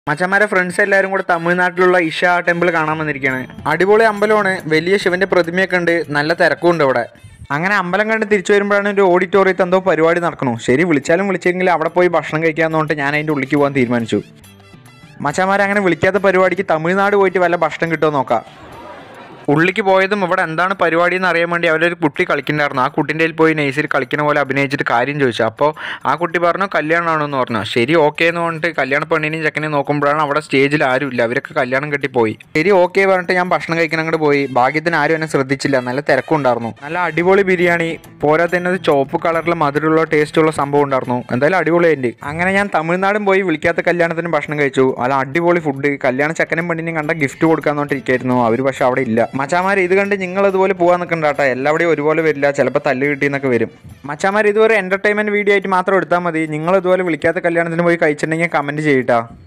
മച്ചന്മാരെ ഫ്രണ്ട്സ് എല്ലാവരും കൂടെ തമിഴ്നാട്ടിലുള്ള ഇഷ ടെമ്പിൾ കാണാൻ വന്നിരിക്കുകയാണ് അടിപൊളി അമ്പലമാണ് വലിയ ശിവന്റെ പ്രതിമയൊക്കെ ഉണ്ട് നല്ല തിരക്കും ഉണ്ട് ഇവിടെ അങ്ങനെ അമ്പലം കണ്ട് തിരിച്ചു വരുമ്പോഴാണ് ഒരു ഓഡിറ്റോറിയത്തിൽ എന്തോ പരിപാടി നടക്കണു ശരി വിളിച്ചാലും വിളിച്ചെങ്കിൽ അവിടെ പോയി ഭക്ഷണം കഴിക്കാന്ന് പറഞ്ഞിട്ട് ഞാൻ അതിൻ്റെ ഉള്ളിലേക്ക് പോകാൻ തീരുമാനിച്ചു മച്ചന്മാരെ അങ്ങനെ വിളിക്കാത്ത പരിപാടിക്ക് തമിഴ്നാട് പോയിട്ട് വല്ല ഭക്ഷണം കിട്ടുമോ നോക്കാം ഉള്ളിക്ക് പോയതും ഇവിടെ എന്താണ് പരിപാടി എന്ന് അറിയാൻ വേണ്ടി അവരൊരു കുട്ടി കളിക്കണ്ടായിരുന്നു ആ കുട്ടിൻ്റെ കയ്യിൽ പോയി നൈസിൽ കളിക്കുന്ന പോലെ അഭിനയിച്ചിട്ട് കാര്യം ചോദിച്ചു അപ്പോൾ ആ കുട്ടി പറഞ്ഞു കല്യാണമാണെന്ന് പറഞ്ഞു ശരി ഓക്കെ എന്ന് പറഞ്ഞിട്ട് കല്യാണ പെണ്ണിനെയും ചെക്കനെയും നോക്കുമ്പോഴാണ് അവിടെ സ്റ്റേജിൽ ആരും ഇല്ല അവരൊക്കെ കല്യാണം കെട്ടിപ്പോയി ശരി ഓക്കെ പറഞ്ഞിട്ട് ഞാൻ ഭക്ഷണം കഴിക്കാൻ അങ്ങോട്ട് പോയി ഭാഗ്യത്തിന് ആരും എന്നെ ശ്രദ്ധിച്ചില്ല നല്ല തിരക്കുണ്ടായിരുന്നു നല്ല അടിപൊളി ബിരിയാണി പോരാ തന്നെ ഒരു ചോപ്പ് കളറിൽ മധുരമുള്ള ടേസ്റ്റുള്ള സംഭവം ഉണ്ടായിരുന്നു എന്തായാലും അടിപൊളിയുണ്ട് അങ്ങനെ ഞാൻ തമിഴ്നാടും പോയി വിളിക്കാത്ത കല്യാണത്തിന് ഭക്ഷണം കഴിച്ചു നല്ല അടിപൊളി ഫുഡ് കല്യാണ ചക്കനും പെണ്ണിനും കണ്ട ഗിഫ്റ്റ് കൊടുക്കാൻ നോട്ടിരിക്കായിരുന്നു അവർ പക്ഷെ അവിടെ ഇല്ല മച്ചാമാർ ഇത് കണ്ട് നിങ്ങൾ ഇതുപോലെ പോകാൻ നിൽക്കണ്ടാട്ടോ എല്ലാവിടെയും ഒരുപോലെ വരില്ല ചിലപ്പോൾ തല്ല് കിട്ടിയെന്നൊക്കെ വരും മച്ചാമാർ ഇതുവരെ എന്റർടൈൻമെന്റ് വീഡിയോ ആയിട്ട് മാത്രം എടുത്താൽ മതി നിങ്ങൾ ഇതുപോലെ വിളിക്കാത്ത കല്യാണത്തിന് പോയി കഴിച്ചിട്ടുണ്ടെങ്കിൽ കമന്റ് ചെയ്യട്ടാ